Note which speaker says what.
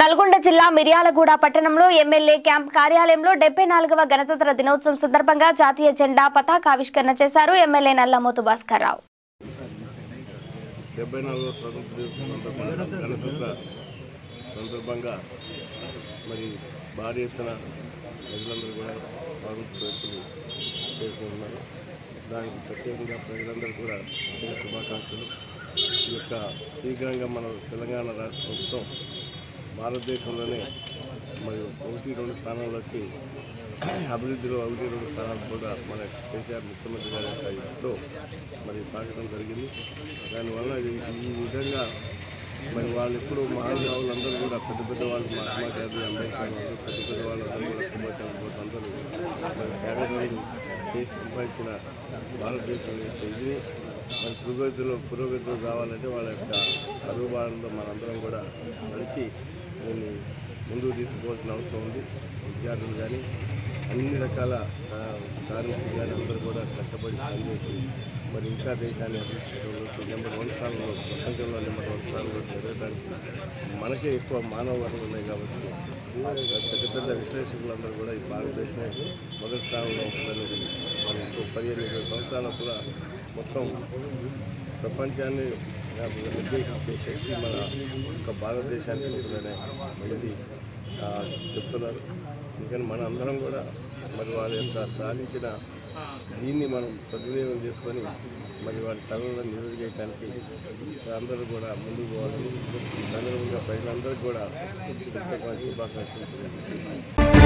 Speaker 1: నల్గొండ జిల్లా మిర్యాలగూడ పట్టణంలో MLA camp కార్యాలయంలో డెబ్బై నాలుగవ గణతంత్ర దినోత్సవం సందర్భంగా జాతీయ జెండా పతాకావిష్కరణ చేశారు ఎమ్మెల్యే నల్లమోతు భాస్కర్ రావు
Speaker 2: డెబ్బై నాలుగో స్వాతంత్ర దివసం సందర్భంగా గణతంత్ర సందర్భంగా మరి భారీ ఎత్తున ప్రజలందరూ కూడా స్వాతంత్ర వ్యక్తులు చేసుకుంటున్నారు దానికి ప్రత్యేకంగా ప్రజలందరూ కూడా శుభ శుభాకాంక్షలు ఈ యొక్క శీఘ్రంగా మన తెలంగాణ రాష్ట్ర ప్రభుత్వం భారతదేశంలోనే మరి ఒకటి రెండు స్థానాల్లోకి అభివృద్ధిలో ఒకటి రెండు స్థానాలు కూడా మన కేసీఆర్ ముఖ్యమంత్రి గారి యొక్క ఇంట్లో మరి తాకడం జరిగింది దానివల్ల ఈ- ఈ విధంగా మరి వాళ్ళు ఎప్పుడు మహానుభావులందరూ కూడా పెద్ద పెద్ద వాళ్ళు మహాత్మా గాంధీ అంబేద్కర్ వాళ్ళు పెద్ద పెద్ద వాళ్ళందరూ కూడా సుభాష్ చంద్రబోస్ అందరూ మరి త్యాగదనులు చేసి సంపాదించిన భారతదేశం యొక్క ఇది మరి పురోగతిలో పురోగతిలో రావాలంటే వాళ్ళ యొక్క అరుగుబాటులో మనందరం కూడా నడిచి దీన్ని ముందుకు తీసుకోవాల్సిన అవసరం ఉంది విద్యార్థులు కానీ అన్ని రకాల ఆ, కార్మికులు కానీ అందరూ కూడా కష్టపడి పనిచేసి మరి ఇంకా దేశాన్ని అభివృద్ధి నెంబర్ వన్ స్థానంలో ప్రపంచంలో నెంబర్ వన్ స్థానంలో ఎదగడానికి మనకే ఎక్కువ మానవ వనరులు ఉన్నాయి కాబట్టి పెద్ద పెద్ద విశ్లేషకులందరూ కూడా ఈ భారతదేశమే మొదటి స్థానంలో ఉంటుందని మరి ఇంకో పదిహేను ఇరవై సంవత్సరాలు కూడా మొత్తం ప్రపంచాన్ని నిర్దేశించే శక్తి మన యొక్క భారతదేశానికి ఉంటుందనే ఇది ఆ, చెప్తున్నారు అందుకని మన అందరం కూడా మరి వాళ్ళ యొక్క సాధించిన దీన్ని మనం సద్వినియోగం చేసుకొని మరి వారి కళలను నిలువ చేయడానికి అందరూ కూడా ముందుకు పోవాలని ఈ సందర్భంగా ప్రజలందరికీ కూడా ప్రత్యేకమైన శుభాకాంక్షలు